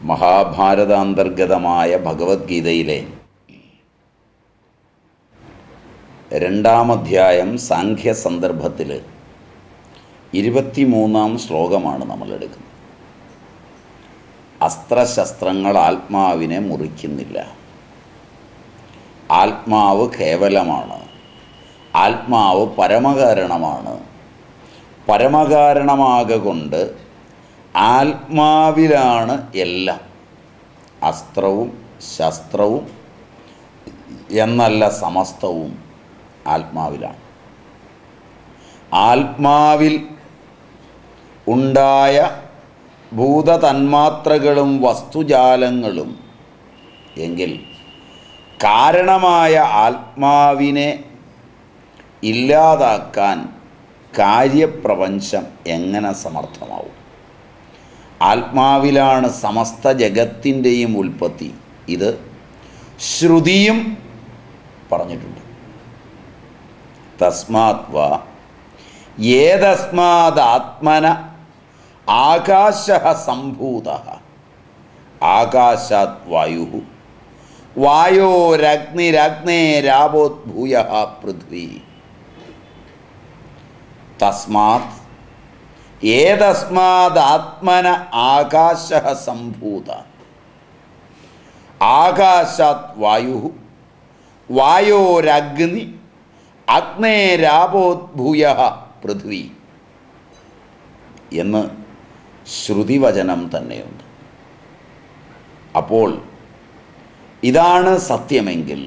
മഹാഭാരതാന്തർഗതമായ ഭഗവത്ഗീതയിലെ രണ്ടാം അധ്യായം സാഖ്യ സന്ദർഭത്തിൽ ഇരുപത്തിമൂന്നാം ശ്ലോകമാണ് നമ്മൾ എടുക്കുന്നത് അസ്ത്രശസ്ത്രങ്ങൾ ആത്മാവിനെ മുറിക്കുന്നില്ല ആത്മാവ് കേവലമാണ് ആത്മാവ് പരമകാരണമാണ് പരമകാരണമാകൊണ്ട് ആത്മാവിലാണ് എല്ലാം അസ്ത്രവും ശസ്ത്രവും എന്നല്ല സമസ്തവും ആത്മാവിലാണ് ആത്മാവിൽ ഉണ്ടായ ഭൂതതന്മാത്രകളും വസ്തുജാലങ്ങളും എങ്കിൽ കാരണമായ ആത്മാവിനെ ഇല്ലാതാക്കാൻ കാര്യപ്രപഞ്ചം എങ്ങനെ സമർത്ഥമാവും ആത്മാവിലാണ് സമസ്ത ജഗത്തിൻ്റെയും ഉൽപ്പത്തി ഇത് ശ്രുതിയും പറഞ്ഞിട്ടുണ്ട് തസ്മാത് വ ഏതസ്മാദാത്മന ആകാശ സംഭൂത ആകാശാത് വായു വായോരഗ്നിരഗ്നേരാവോദ്ഭൂയ പൃഥ്വി തസ്മാത് ഏതസ്മാദാത്മന ആകാശ സംഭൂത ആകാശാത് വായു വായോരഗ്നി അഗ്നേരാപോദ്ഭൂയ പൃഥ്വി എന്ന് ശ്രുതിവചനം തന്നെയുണ്ട് അപ്പോൾ ഇതാണ് സത്യമെങ്കിൽ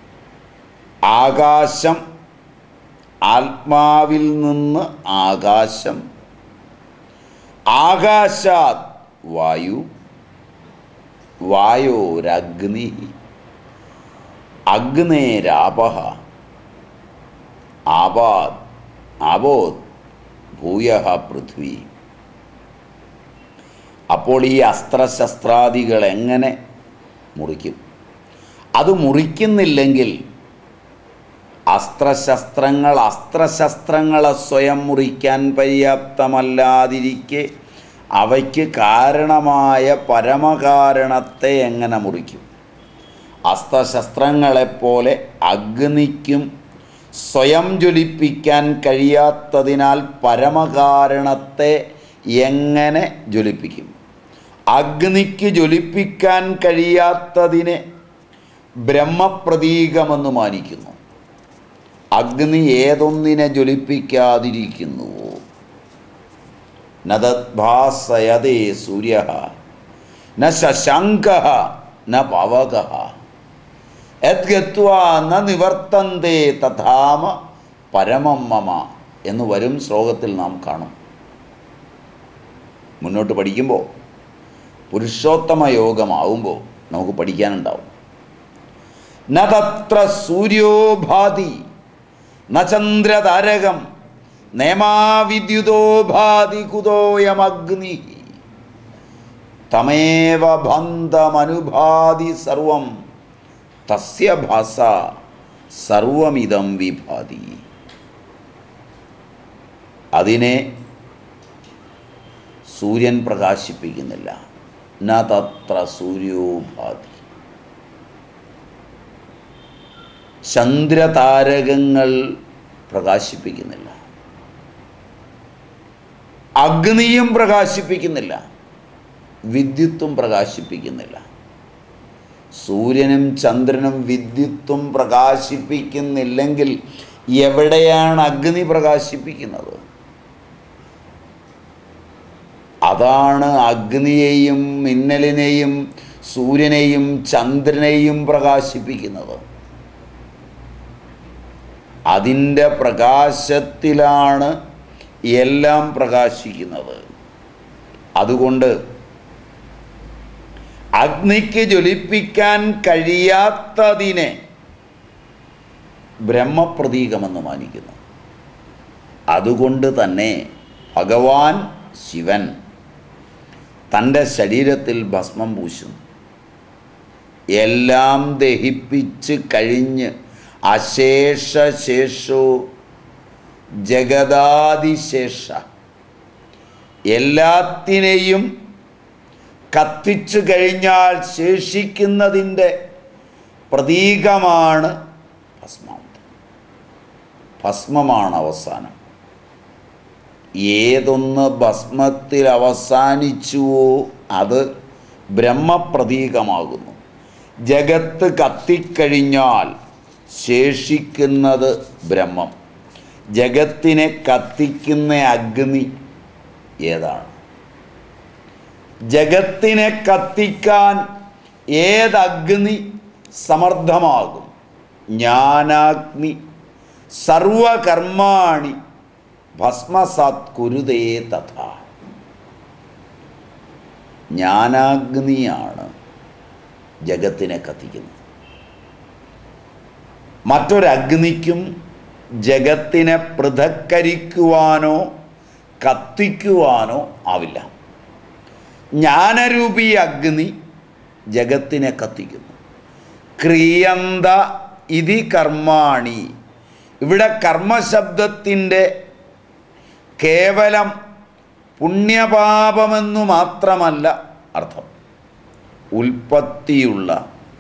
ആകാശം ആത്മാവിൽ നിന്ന് ആകാശം ആകാശാത് വായു വായോരഗ്നി അഗ്നേരാപ ആപാത് ആബോത് ഭൂയ പൃഥ്വി അപ്പോൾ ഈ അസ്ത്രശസ്ത്രാദികൾ എങ്ങനെ മുറിക്കും അത് മുറിക്കുന്നില്ലെങ്കിൽ അസ്ത്രശസ്ത്രങ്ങൾ അസ്ത്രശസ്ത്രങ്ങളെ സ്വയം മുറിക്കാൻ പര്യാപ്തമല്ലാതിരിക്കെ അവയ്ക്ക് കാരണമായ പരമകാരണത്തെ എങ്ങനെ മുറിക്കും അസ്ത്രശസ്ത്രങ്ങളെപ്പോലെ അഗ്നിക്കും സ്വയം ജ്വലിപ്പിക്കാൻ കഴിയാത്തതിനാൽ പരമകാരണത്തെ എങ്ങനെ ജ്വലിപ്പിക്കും അഗ്നിക്ക് ജ്വലിപ്പിക്കാൻ കഴിയാത്തതിനെ ബ്രഹ്മപ്രതീകമെന്ന് മാനിക്കുന്നു അഗ്നി ഏതൊന്നിനെ ജ്വലിപ്പിക്കാതിരിക്കുന്നുവോ നദദ്ഭാസയതേ സൂര്യ ന ശശാങ്ക ന പവക യദ്ഗത്വാ ന നിവർത്തന്തേ തഥാമ പരമം മമ എന്ന് വരും ശ്ലോകത്തിൽ നാം കാണും മുന്നോട്ട് പഠിക്കുമ്പോൾ പുരുഷോത്തമ യോഗമാവുമ്പോൾ നമുക്ക് പഠിക്കാനുണ്ടാവും ന തത്ര സൂര്യോഭാതി ന ചന്ദ്രതാരകം നേമാവിദ്യുതോ ഭാതി കുതോയമഗ്നി തമേവ ബന്ധമനുഭാതി സർവം തസ്യ ഭാസ സർവമിതം വിഭാതി അതിനെ സൂര്യൻ പ്രകാശിപ്പിക്കുന്നില്ല ന തത്ര സൂര്യോഭാതി ചന്ദ്രതാരകങ്ങൾ പ്രകാശിപ്പിക്കുന്നില്ല അഗ്നിയും പ്രകാശിപ്പിക്കുന്നില്ല വിദ്യുത്തും പ്രകാശിപ്പിക്കുന്നില്ല സൂര്യനും ചന്ദ്രനും വിദ്യുത്തും പ്രകാശിപ്പിക്കുന്നില്ലെങ്കിൽ എവിടെയാണ് അഗ്നി പ്രകാശിപ്പിക്കുന്നത് അതാണ് അഗ്നിയെയും മിന്നലിനെയും സൂര്യനെയും ചന്ദ്രനെയും പ്രകാശിപ്പിക്കുന്നത് അതിൻ്റെ പ്രകാശത്തിലാണ് എല്ലാം പ്രകാശിക്കുന്നത് അതുകൊണ്ട് അഗ്നിക്ക് ജ്വലിപ്പിക്കാൻ കഴിയാത്തതിനെ ബ്രഹ്മപ്രതീകമെന്ന് മാനിക്കുന്നു അതുകൊണ്ട് തന്നെ ഭഗവാൻ ശിവൻ തൻ്റെ ശരീരത്തിൽ ഭസ്മം പൂശുന്നു എല്ലാം ദഹിപ്പിച്ച് കഴിഞ്ഞ് അശേഷശേഷോ ജഗദാതിശേഷ എല്ലാത്തിനെയും കത്തിച്ചു കഴിഞ്ഞാൽ ശേഷിക്കുന്നതിൻ്റെ പ്രതീകമാണ് ഭസ്മാന്തം ഭസ്മമാണ് അവസാനം ഏതൊന്ന് ഭസ്മത്തിൽ അവസാനിച്ചുവോ അത് ബ്രഹ്മപ്രതീകമാകുന്നു ജഗത്ത് കത്തിക്കഴിഞ്ഞാൽ ശേഷിക്കുന്നത് ബ്രഹ്മം ജഗത്തിനെ കത്തിക്കുന്ന അഗ്നി ഏതാണ് ജഗത്തിനെ കത്തിക്കാൻ ഏതഗ്നി സമർത്ഥമാകും ജ്ഞാനാഗ്നി സർവകർമാണി ഭസ്മസാത് കുരുതേ തഥാ ജ്ഞാനാഗ്നിയാണ് ജഗത്തിനെ കത്തിക്കുന്നത് മറ്റൊരഗ്നിക്കും ജഗത്തിനെ പൃഥക്കരിക്കുവാനോ കത്തിക്കുവാനോ ആവില്ല ജ്ഞാനരൂപി അഗ്നി ജഗത്തിനെ കത്തിക്കുന്നു ക്രിയന്ത ഇതി കർമാണി ഇവിടെ കർമ്മശബ്ദത്തിൻ്റെ കേവലം പുണ്യപാപമെന്നു മാത്രമല്ല അർത്ഥം ഉൽപ്പത്തിയുള്ള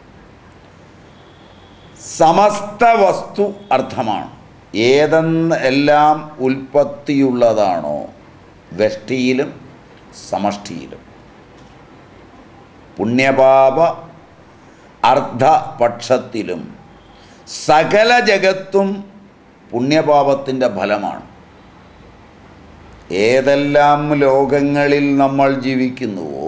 സമസ്ത വസ്തു അർത്ഥമാണ് ഏതെന്ന് എല്ലാം ഉൽപ്പത്തിയുള്ളതാണോ വ്യഷ്ടിയിലും സമഷ്ടിയിലും പുണ്യപാപ അർദ്ധപക്ഷത്തിലും സകല ജഗത്തും പുണ്യപാപത്തിൻ്റെ ഫലമാണ് ഏതെല്ലാം ലോകങ്ങളിൽ നമ്മൾ ജീവിക്കുന്നുവോ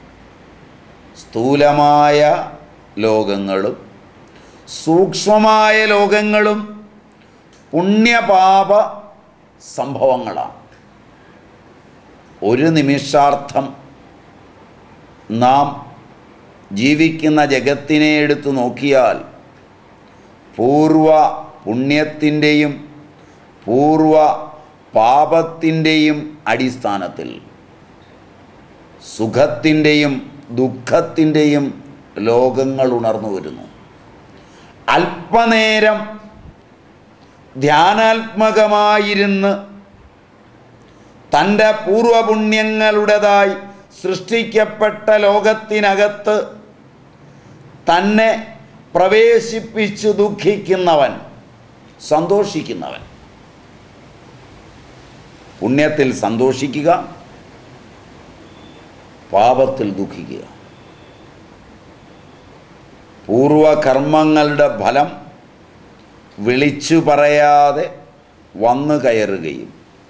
സ്ഥൂലമായ ലോകങ്ങളും സൂക്ഷ്മമായ ലോകങ്ങളും പുണ്യപാപ സംഭവങ്ങളാണ് ഒരു നിമിഷാർത്ഥം നാം ജീവിക്കുന്ന ജഗത്തിനെ എടുത്തു നോക്കിയാൽ പൂർവ പുണ്യത്തിൻ്റെയും പൂർവ പാപത്തിൻ്റെയും അടിസ്ഥാനത്തിൽ സുഖത്തിൻ്റെയും ദുഃഖത്തിൻ്റെയും ലോകങ്ങൾ ഉണർന്നു വരുന്നു അല്പനേരം ധ്യാനാത്മകമായിരുന്ന് തൻ്റെ പൂർവപുണ്യങ്ങളുടേതായി സൃഷ്ടിക്കപ്പെട്ട ലോകത്തിനകത്ത് തന്നെ പ്രവേശിപ്പിച്ചു ദുഃഖിക്കുന്നവൻ സന്തോഷിക്കുന്നവൻ പുണ്യത്തിൽ സന്തോഷിക്കുക പാപത്തിൽ ദുഃഖിക്കുക പൂർവകർമ്മങ്ങളുടെ ഫലം വിളിച്ചു പറയാതെ വന്നു കയറുകയും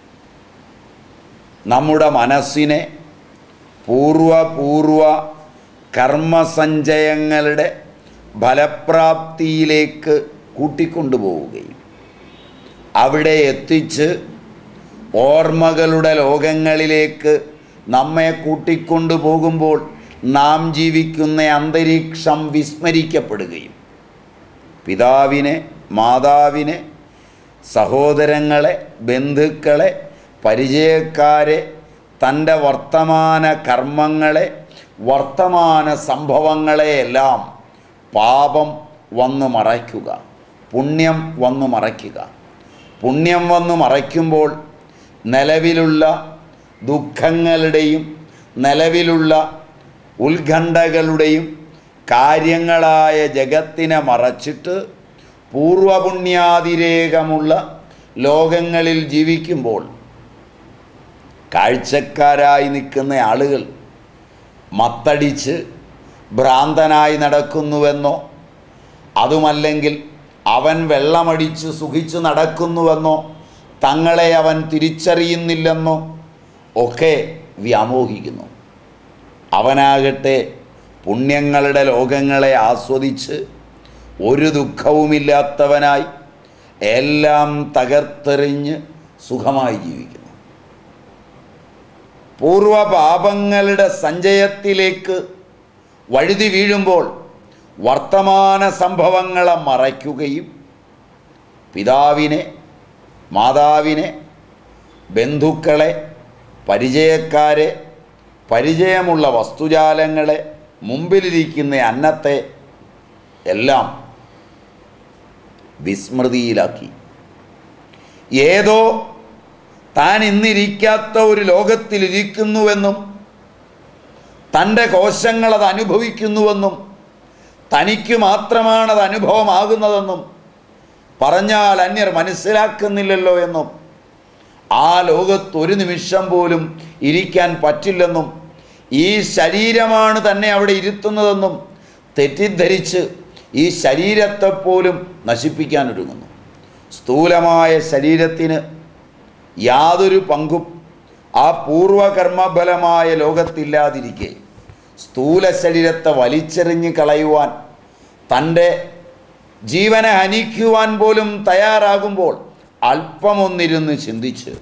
നമ്മുടെ മനസ്സിനെ പൂർവപൂർവ കർമ്മസഞ്ചയങ്ങളുടെ ഫലപ്രാപ്തിയിലേക്ക് കൂട്ടിക്കൊണ്ടുപോവുകയും അവിടെ എത്തിച്ച് ഓർമ്മകളുടെ ലോകങ്ങളിലേക്ക് നമ്മെ കൂട്ടിക്കൊണ്ടു പോകുമ്പോൾ നാം ജീവിക്കുന്ന അന്തരീക്ഷം വിസ്മരിക്കപ്പെടുകയും പിതാവിനെ മാതാവിനെ സഹോദരങ്ങളെ ബന്ധുക്കളെ പരിചയക്കാരെ തൻ്റെ വർത്തമാന കർമ്മങ്ങളെ വർത്തമാന സംഭവങ്ങളെയെല്ലാം പാപം വന്ന് മറയ്ക്കുക പുണ്യം വന്ന് മറയ്ക്കുക പുണ്യം വന്ന് മറയ്ക്കുമ്പോൾ നിലവിലുള്ള ദുഃഖങ്ങളുടെയും നിലവിലുള്ള ഉത്കണ്ഠകളുടെയും കാര്യങ്ങളായ ജഗത്തിനെ മറച്ചിട്ട് പൂർവപുണ്യാതിരേകമുള്ള ലോകങ്ങളിൽ ജീവിക്കുമ്പോൾ കാഴ്ചക്കാരായി നിൽക്കുന്ന ആളുകൾ മത്തടിച്ച് ഭ്രാന്തനായി നടക്കുന്നുവെന്നോ അതുമല്ലെങ്കിൽ അവൻ വെള്ളമടിച്ച് സുഖിച്ചു നടക്കുന്നുവെന്നോ തങ്ങളെ അവൻ തിരിച്ചറിയുന്നില്ലെന്നോ ഒക്കെ വ്യാമോഹിക്കുന്നു അവനാകട്ടെ പുണ്യങ്ങളുടെ ലോകങ്ങളെ ആസ്വദിച്ച് ഒരു ദുഃഖവുമില്ലാത്തവനായി എല്ലാം തകർത്തെറിഞ്ഞ് സുഖമായി ജീവിക്കുന്നു പൂർവപാപങ്ങളുടെ സഞ്ചയത്തിലേക്ക് വഴുതി വീഴുമ്പോൾ വർത്തമാന സംഭവങ്ങളെ മറയ്ക്കുകയും പിതാവിനെ മാതാവിനെ ബന്ധുക്കളെ പരിചയക്കാരെ പരിചയമുള്ള വസ്തുജാലങ്ങളെ മുമ്പിലിരിക്കുന്ന അന്നത്തെ എല്ലാം വിസ്മൃതിയിലാക്കി ഏതോ താൻ ഇന്നിരിക്കാത്ത ഒരു ലോകത്തിലിരിക്കുന്നുവെന്നും തൻ്റെ കോശങ്ങൾ അത് അനുഭവിക്കുന്നുവെന്നും തനിക്ക് മാത്രമാണത് അനുഭവമാകുന്നതെന്നും പറഞ്ഞാൽ അന്യർ മനസ്സിലാക്കുന്നില്ലല്ലോ എന്നും ആ ലോകത്ത് ഒരു നിമിഷം പോലും ഇരിക്കാൻ പറ്റില്ലെന്നും ഈ ശരീരമാണ് തന്നെ അവിടെ ഇരുത്തുന്നതെന്നും തെറ്റിദ്ധരിച്ച് ഈ ശരീരത്തെ പോലും നശിപ്പിക്കാൻ ഒരുങ്ങുന്നു സ്ഥൂലമായ ശരീരത്തിന് യാതൊരു പങ്കും ആ പൂർവകർമ്മബലമായ ലോകത്തില്ലാതിരിക്കെ സ്ഥൂല ശരീരത്തെ വലിച്ചെറിഞ്ഞ് കളയുവാൻ തൻ്റെ ജീവനെ ഹനിക്കുവാൻ പോലും തയ്യാറാകുമ്പോൾ അല്പമൊന്നിരുന്ന് ചിന്തിച്ച്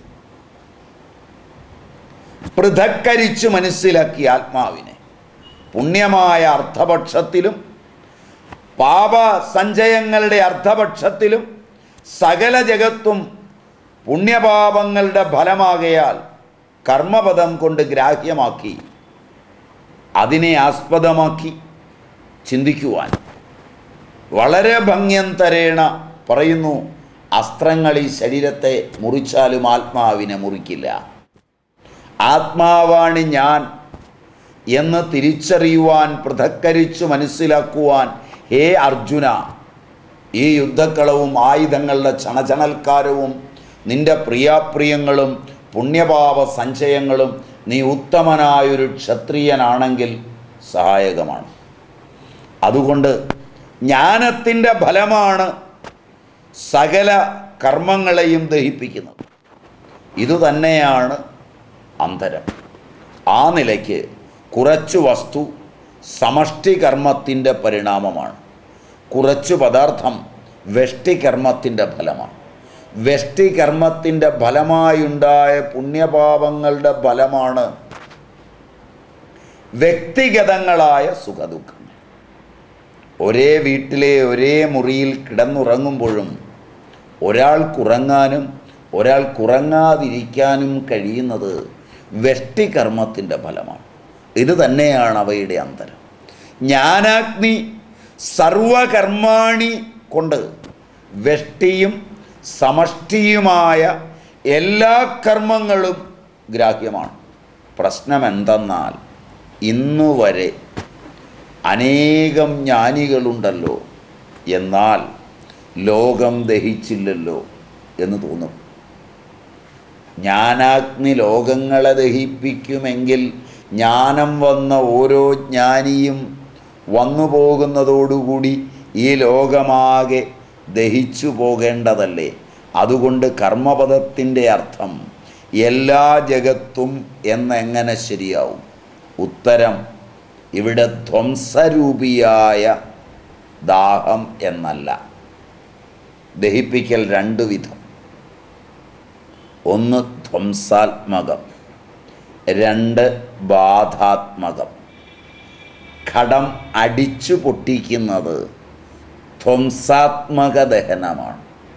പൃഥക്കരിച്ച് മനസ്സിലാക്കി ആത്മാവിനെ പുണ്യമായ അർത്ഥപക്ഷത്തിലും പാപ സഞ്ചയങ്ങളുടെ അർത്ഥപക്ഷത്തിലും സകല ജഗത്തും പുണ്യപാപങ്ങളുടെ ഫലമാകയാൽ കർമ്മപദം കൊണ്ട് ഗ്രാഹ്യമാക്കി അതിനെ ആസ്പദമാക്കി ചിന്തിക്കുവാൻ വളരെ ഭംഗ്യന്തരേണ പറയുന്നു അസ്ത്രങ്ങൾ ഈ ശരീരത്തെ മുറിച്ചാലും ആത്മാവിനെ മുറിക്കില്ല ആത്മാവാണ് ഞാൻ എന്ന് തിരിച്ചറിയുവാൻ പൃഥക്കരിച്ചു മനസ്സിലാക്കുവാൻ ഹേ അർജുന ഈ യുദ്ധക്കളവും ആയുധങ്ങളുടെ ചണചണൽക്കാരവും നിന്റെ പ്രിയാപ്രിയങ്ങളും പുണ്യപാപ സഞ്ചയങ്ങളും നീ ഉത്തമനായൊരു ക്ഷത്രിയനാണെങ്കിൽ സഹായകമാണ് അതുകൊണ്ട് ജ്ഞാനത്തിൻ്റെ ഫലമാണ് സകല കർമ്മങ്ങളെയും ദഹിപ്പിക്കുന്നത് ഇതുതന്നെയാണ് അന്തരം ആ നിലയ്ക്ക് കുറച്ചു വസ്തു സമഷ്ടി കർമ്മത്തിൻ്റെ പരിണാമമാണ് കുറച്ചു പദാർത്ഥം വെഷ്ടികർമ്മത്തിൻ്റെ ഫലമാണ് വെഷ്ടികർമ്മത്തിൻ്റെ ഫലമായുണ്ടായ പുണ്യപാപങ്ങളുടെ ഫലമാണ് വ്യക്തിഗതങ്ങളായ സുഖദുഃഖങ്ങൾ ഒരേ വീട്ടിലെ ഒരേ മുറിയിൽ കിടന്നുറങ്ങുമ്പോഴും ഒരാൾക്കുറങ്ങാനും ഒരാൾക്കുറങ്ങാതിരിക്കാനും കഴിയുന്നത് വെഷ്ടികർമ്മത്തിൻ്റെ ഫലമാണ് ഇത് തന്നെയാണ് അവയുടെ അന്തരം ജ്ഞാനാഗ്നി സർവകർമാണി കൊണ്ട് വെഷ്ടിയും സമഷ്ടിയുമായ എല്ലാ കർമ്മങ്ങളും ഗ്രാഹ്യമാണ് പ്രശ്നം എന്തെന്നാൽ ഇന്നുവരെ അനേകം ജ്ഞാനികളുണ്ടല്ലോ എന്നാൽ ലോകം ദഹിച്ചില്ലല്ലോ എന്ന് തോന്നും ജ്ഞാനാഗ്നി ലോകങ്ങളെ ദഹിപ്പിക്കുമെങ്കിൽ ജ്ഞാനം വന്ന ഓരോ ജ്ഞാനിയും വന്നു പോകുന്നതോടുകൂടി ഈ ലോകമാകെ ദഹിച്ചു പോകേണ്ടതല്ലേ അതുകൊണ്ട് കർമ്മപദത്തിൻ്റെ അർത്ഥം എല്ലാ ജഗത്തും എന്നെങ്ങനെ ശരിയാവും ഉത്തരം ഇവിടെ ധ്വംസരൂപിയായ ദാഹം എന്നല്ല ദഹിപ്പിക്കൽ രണ്ടു വിധം ഒന്ന് ധ്വംസാത്മകം രണ്ട് ബാധാത്മകം ഘടം അടിച്ചു പൊട്ടിക്കുന്നത് ധ്വംസാത്മക ദഹനമാണ്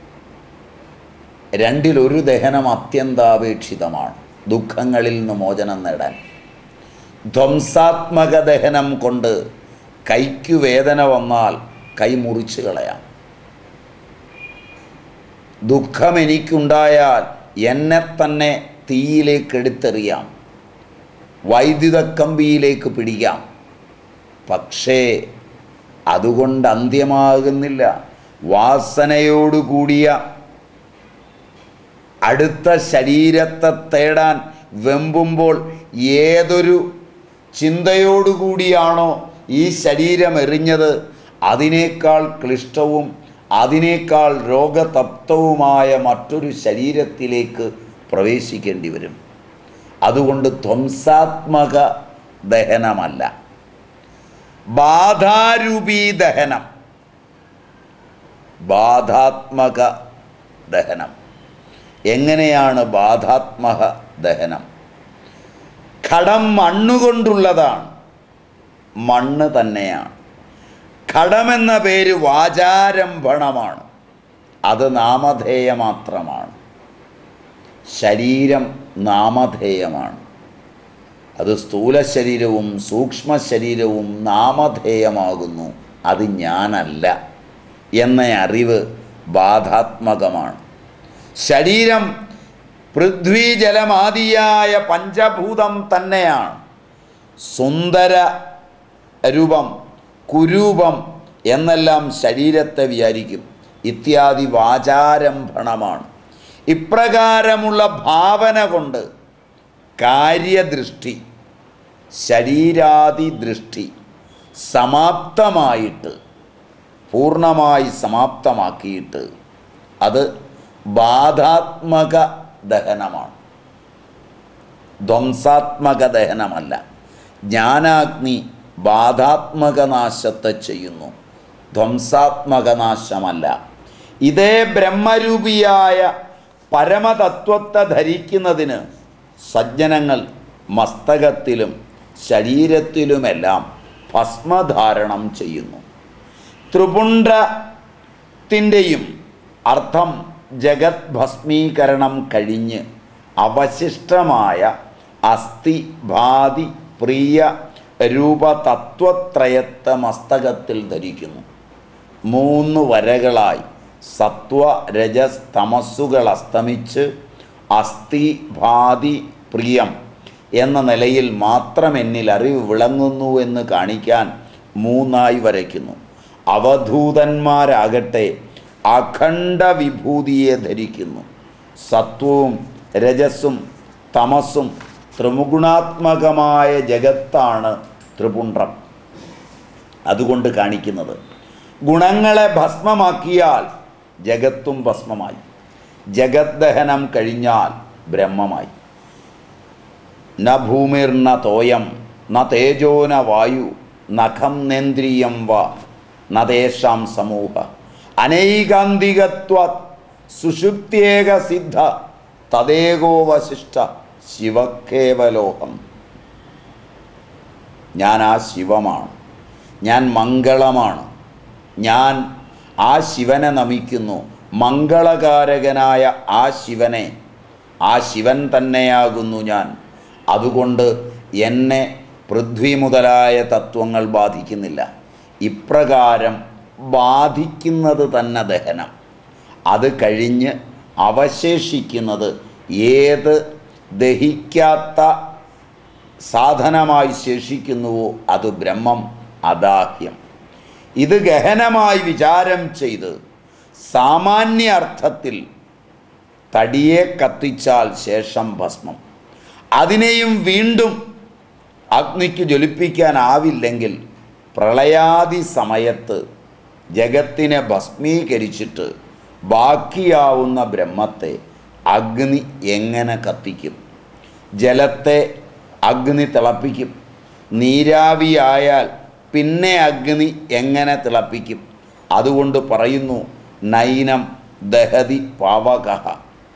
രണ്ടിലൊരു ദഹനം അത്യന്താപേക്ഷിതമാണ് ദുഃഖങ്ങളിൽ നിന്ന് മോചനം നേടാൻ ധ്വംസാത്മക ദഹനം കൊണ്ട് കൈക്കു വേദന വന്നാൽ കൈ മുറിച്ചു കളയാം ദുഃഖം എനിക്കുണ്ടായാൽ എന്നെ തന്നെ തീയിലേക്ക് എടുത്തെറിയാം വൈദ്യുത കമ്പിയിലേക്ക് പിടിക്കാം പക്ഷേ അതുകൊണ്ട് അന്ത്യമാകുന്നില്ല വാസനയോടുകൂടിയ അടുത്ത ശരീരത്തെ തേടാൻ വെമ്പുമ്പോൾ ഏതൊരു ചിന്തയോടുകൂടിയാണോ ഈ ശരീരം എറിഞ്ഞത് അതിനേക്കാൾ ക്ലിഷ്ടവും അതിനേക്കാൾ രോഗതപ്തവുമായ മറ്റൊരു ശരീരത്തിലേക്ക് പ്രവേശിക്കേണ്ടി വരും അതുകൊണ്ട് ധ്വംസാത്മക ദഹനമല്ല ബാധാരൂപീ ദഹനം ബാധാത്മക ദഹനം എങ്ങനെയാണ് ബാധാത്മക ദഹനം ഘടം മണ്ണുകൊണ്ടുള്ളതാണ് മണ്ണ് തന്നെയാണ് ഘടമെന്ന പേര് വാചാരംഭണമാണ് അത് നാമധേയ മാത്രമാണ് ശരീരം നാമധേയമാണ് അത് സ്ഥൂല ശരീരവും സൂക്ഷ്മ ശരീരവും നാമധേയമാകുന്നു അത് ഞാനല്ല എന്ന അറിവ് ബാധാത്മകമാണ് ശരീരം പൃഥ്വി ജലമാദിയായ പഞ്ചഭൂതം തന്നെയാണ് സുന്ദര രൂപം കുരൂപം എന്നെല്ലാം ശരീരത്തെ വിചാരിക്കും ഇത്യാദി വാചാരംഭണമാണ് ഇപ്രകാരമുള്ള ഭാവന കൊണ്ട് കാര്യദൃഷ്ടി ശരീരാദി ദൃഷ്ടി സമാപ്തമായിട്ട് പൂർണ്ണമായി സമാപ്തമാക്കിയിട്ട് അത് ബാധാത്മക ദഹനമാണ് ധ്വംസാത്മക ദഹനമല്ല ജ്ഞാനാഗ്നി ബാധാത്മക നാശത്തെ ചെയ്യുന്നു ധ്വംസാത്മക നാശമല്ല ഇതേ ബ്രഹ്മരൂപിയായ പരമതത്വത്തെ ധരിക്കുന്നതിന് സജ്ജനങ്ങൾ മസ്തകത്തിലും ശരീരത്തിലുമെല്ലാം ഭസ്മധാരണം ചെയ്യുന്നു ത്രിപുണ്ഡത്തിൻ്റെയും അർത്ഥം ജഗത് ഭസ്മീകരണം കഴിഞ്ഞ് അവശിഷ്ടമായ അസ്ഥി ഭാതി പ്രിയ രൂപതത്വത്രയത്തെ മസ്തകത്തിൽ ധരിക്കുന്നു മൂന്ന് വരകളായി സത്വ രജസ് തമസ്സുകൾ അസ്തമിച്ച് അസ്ഥി ഭാതി പ്രിയം എന്ന നിലയിൽ മാത്രം എന്നിൽ അറിവ് വിളങ്ങുന്നു എന്ന് കാണിക്കാൻ മൂന്നായി വരയ്ക്കുന്നു അവധൂതന്മാരാകട്ടെ അഖണ്ഡ വിഭൂതിയെ ധരിക്കുന്നു സത്വവും രജസ്സും തമസ്സും ത്രിമുഗുണാത്മകമായ ജഗത്താണ് ത്രിപുണ്ഡ്രം അതുകൊണ്ട് കാണിക്കുന്നത് ഗുണങ്ങളെ ഭസ്മമാക്കിയാൽ ജഗത്തും ഭസ്മമായി ജഗത് ദഹനം കഴിഞ്ഞാൽ ബ്രഹ്മമായി ന ഭൂമിർന തോയം ന തേജോ ന വായു നഖം നേന്ദ്രിയം വ ന തേഷാം സമൂഹ അനൈകാന്തികത്വ സുഷുപ്ത്യേക സിദ്ധ തദേകോ വശിഷ്ട ശിവക്കേവലോഹം ഞാൻ ആ ശിവമാണ് ഞാൻ മംഗളമാണ് ഞാൻ ആ ശിവനെ നമിക്കുന്നു മംഗളകാരകനായ ആ ശിവനെ ആ ശിവൻ തന്നെയാകുന്നു ഞാൻ അതുകൊണ്ട് എന്നെ പൃഥ്വി മുതലായ തത്വങ്ങൾ ബാധിക്കുന്നില്ല ഇപ്രകാരം ബാധിക്കുന്നത് തന്നെ ദഹനം അത് കഴിഞ്ഞ് അവശേഷിക്കുന്നത് ഏത് ദഹിക്കാത്ത സാധനമായി ശേഷിക്കുന്നുവോ അത് ബ്രഹ്മം അദാഹ്യം ഇത് ഗഹനമായി വിചാരം ചെയ്ത് സാമാന്യ അർത്ഥത്തിൽ തടിയെ കത്തിച്ചാൽ ശേഷം ഭസ്മം അതിനെയും വീണ്ടും അഗ്നിക്ക് ജ്വലിപ്പിക്കാനാവില്ലെങ്കിൽ പ്രളയാദി സമയത്ത് ജഗത്തിനെ ഭസ്മീകരിച്ചിട്ട് ബാക്കിയാവുന്ന ബ്രഹ്മത്തെ അഗ്നി എങ്ങനെ കത്തിക്കും ജലത്തെ അഗ്നി തിളപ്പിക്കും നീരാവിയായാൽ പിന്നെ അഗ്നി എങ്ങനെ തിളപ്പിക്കും അതുകൊണ്ട് പറയുന്നു നൈനം ദഹതി പാവകഹ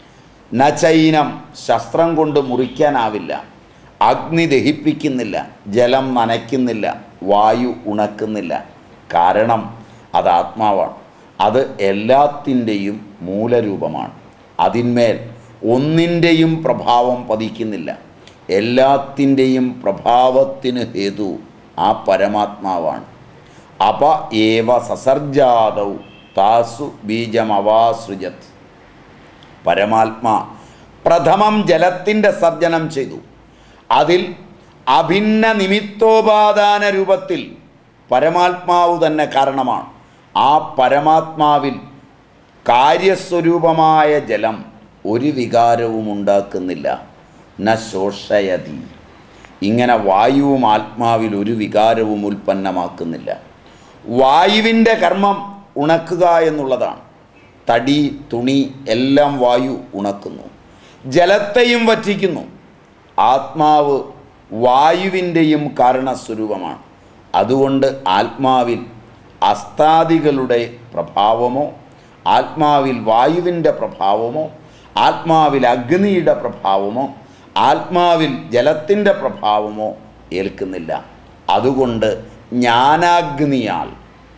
നചൈനം ശസ്ത്രം കൊണ്ട് മുറിക്കാനാവില്ല അഗ്നി ദഹിപ്പിക്കുന്നില്ല ജലം നനയ്ക്കുന്നില്ല വായു ഉണക്കുന്നില്ല കാരണം അത് ആത്മാവാണ് അത് എല്ലാത്തിൻ്റെയും മൂലരൂപമാണ് അതിന്മേൽ ഒന്നിൻ്റെയും പ്രഭാവം പതിക്കുന്നില്ല എല്ലാത്തിൻ്റെയും പ്രഭാവത്തിന് ഹേതു ആ പരമാത്മാവാണ് അപ ഏവ സസർജാതൗ താസു ബീജമവാസൃജത് പരമാത്മാ പ്രഥമം ജലത്തിൻ്റെ സർജനം ചെയ്തു അതിൽ അഭിന്ന നിമിത്തോപാദാന രൂപത്തിൽ പരമാത്മാവ് തന്നെ കാരണമാണ് ആ പരമാത്മാവിൽ കാര്യസ്വരൂപമായ ജലം ഒരു വികാരവും ഉണ്ടാക്കുന്നില്ല ന ശോഷയതി ഇങ്ങനെ വായുവും ആത്മാവിൽ ഒരു വികാരവും ഉൽപ്പന്നമാക്കുന്നില്ല വായുവിൻ്റെ കർമ്മം ഉണക്കുക എന്നുള്ളതാണ് തടി തുണി എല്ലാം വായു ഉണക്കുന്നു ജലത്തെയും വറ്റിക്കുന്നു ആത്മാവ് വായുവിൻ്റെയും കാരണസ്വരൂപമാണ് അതുകൊണ്ട് ആത്മാവിൽ അസ്താദികളുടെ പ്രഭാവമോ ആത്മാവിൽ വായുവിൻ്റെ പ്രഭാവമോ ആത്മാവിൽ അഗ്നിയുടെ പ്രഭാവമോ ആത്മാവിൽ ജലത്തിൻ്റെ പ്രഭാവമോ ഏൽക്കുന്നില്ല അതുകൊണ്ട് ജ്ഞാനാഗ്നിയാൽ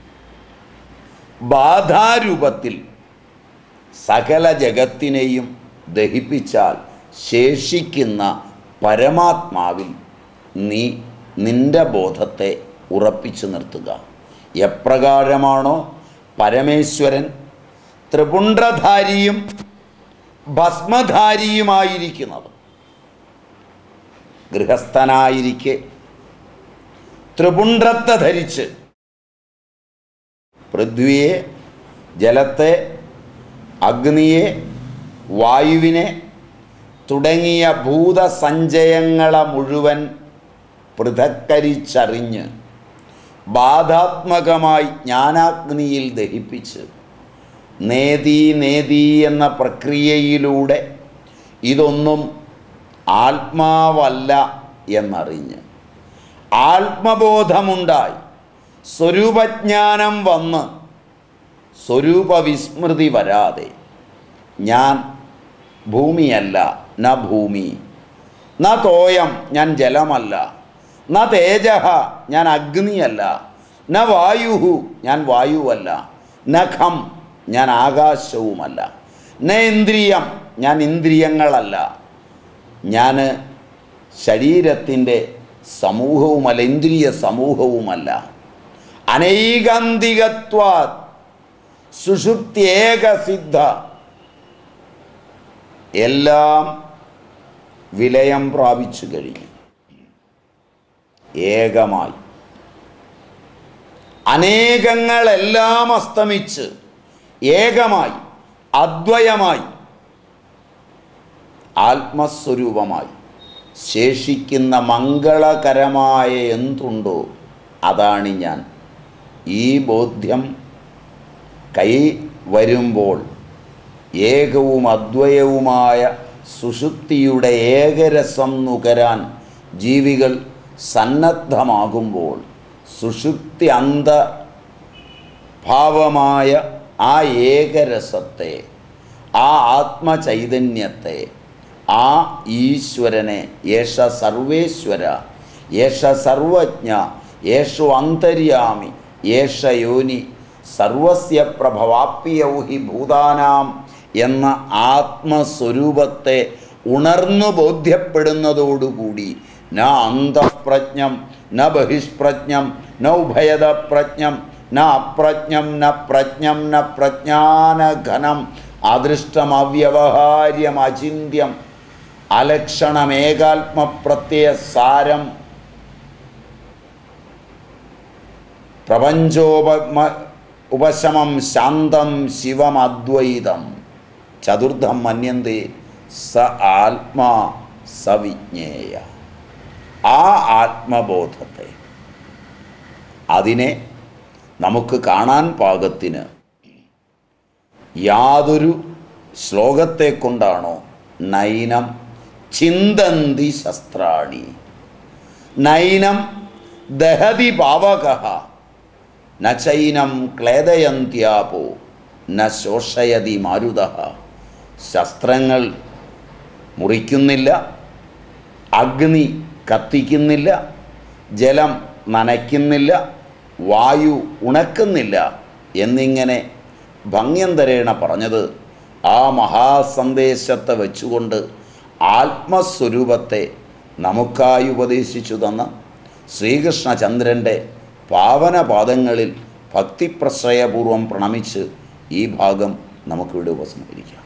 ബാധാരൂപത്തിൽ സകല ജഗത്തിനെയും ദഹിപ്പിച്ചാൽ ശേഷിക്കുന്ന പരമാത്മാവിൽ നീ നിന്റെ ബോധത്തെ ഉറപ്പിച്ചു നിർത്തുക എപ്രകാരമാണോ പരമേശ്വരൻ ത്രിപുണ്ഡധാരിയും ഭസ്മധാരിയുമായിരിക്കുന്നത് ഗൃഹസ്ഥനായിരിക്കെ ത്രിപുണ്ഡ്രത്തെ ധരിച്ച് പൃഥ്വിയെ ജലത്തെ അഗ്നിയെ വായുവിനെ തുടങ്ങിയ ഭൂതസഞ്ചയങ്ങളെ മുഴുവൻ പൃഥക്കരിച്ചറിഞ്ഞ് ബാധാത്മകമായി ജ്ഞാനാഗ്നിയിൽ ദഹിപ്പിച്ച് നേതി നേതി എന്ന പ്രക്രിയയിലൂടെ ഇതൊന്നും ആത്മാവല്ല എന്നറിഞ്ഞ് ആത്മബോധമുണ്ടായി സ്വരൂപജ്ഞാനം വന്ന് സ്വരൂപവിസ്മൃതി വരാതെ ഞാൻ ഭൂമിയല്ല ന ഭൂമി ന തോയം ഞാൻ ജലമല്ല ന തേജഹ ഞാൻ അഗ്നിയല്ല ന വായു ഞാൻ വായുവല്ല ന ഖം ഞാൻ ആകാശവുമല്ല ന ഇന്ദ്രിയം ഞാൻ ഇന്ദ്രിയങ്ങളല്ല ഞാൻ ശരീരത്തിൻ്റെ സമൂഹവുമല്ല ഇന്ദ്രിയ സമൂഹവുമല്ല അനൈകാന്തികത്വാ സുഷുപ്തിയേക സിദ്ധ എല്ലാം വിലയം പ്രാപിച്ചു കഴിഞ്ഞു ഏകമായി അനേകങ്ങളെല്ലാം അസ്തമിച്ച് ഏകമായി അദ്വയമായി ആത്മസ്വരൂപമായി ശേഷിക്കുന്ന മംഗളകരമായ എന്തുണ്ടോ അതാണ് ഞാൻ ഈ ബോധ്യം കൈ വരുമ്പോൾ ഏകവും അദ്വയവുമായ സുഷുപ്തിയുടെ ഏകരസം നുകരാൻ ജീവികൾ സന്നദ്ധമാകുമ്പോൾ സുഷുപ്തി അന്ത ഭാവമായ ആ ഏകരസത്തെ ആ ആത്മചൈതന്യത്തെ ആ ഈശ്വരനെ യേശ സർവേശ്വര യേശ സർവജ്ഞ യേശു അന്തര്യാമി യേശ യോനി സർവസ്യ പ്രഭവാപ്യൗ ഹി ഭൂതാനാം എന്ന ആത്മസ്വരൂപത്തെ ഉണർന്നു ബോധ്യപ്പെടുന്നതോടുകൂടി ന അന്തഃപ്രജ്ഞം ന ബഹിഷ്പ്രജ്ഞം ന ഉഭയത പ്രജ്ഞം ന അപ്രജ്ഞം ന പ്രജ്ഞം ന പ്രജ്ഞാനഘനം അദൃഷ്ടം അവ്യവഹാര്യം അചിന്യം അലക്ഷണമേകാത്മപ്രത്യയ സാരം പ്രപഞ്ചോപമ ഉപശമം ശാന്തം ശിവമദ്വൈതം ചതുർത്ഥം മന്യന്തി സ ആത്മാ സവിജ്ഞേയ ആ ആത്മബോധത്തെ അതിനെ നമുക്ക് കാണാൻ പാകത്തിന് യാതൊരു ശ്ലോകത്തെ കൊണ്ടാണോ നൈനം ചിന്തന്തി ശസ്ത്രാണി നൈനം ദഹതി പാവക ന ചൈനം ക്ലേദയന്ത്യാപോ ന ശോഷയതി മാരുത ശസ്ത്രങ്ങൾ മുറിക്കുന്നില്ല അഗ്നി കത്തിക്കുന്നില്ല ജലം നനയ്ക്കുന്നില്ല വായു ഉണക്കുന്നില്ല എന്നിങ്ങനെ ഭംഗ്യന്തരേണ പറഞ്ഞത് ആ മഹാസന്ദേശത്തെ വെച്ചുകൊണ്ട് ആത്മസ്വരൂപത്തെ നമുക്കായി ഉപദേശിച്ചു തന്ന ശ്രീകൃഷ്ണചന്ദ്രൻ്റെ പാവനപാദങ്ങളിൽ ഭക്തിപ്രശ്രയപൂർവം പ്രണമിച്ച് ഈ ഭാഗം നമുക്കിവിടെ ഉപസംഹരിക്കാം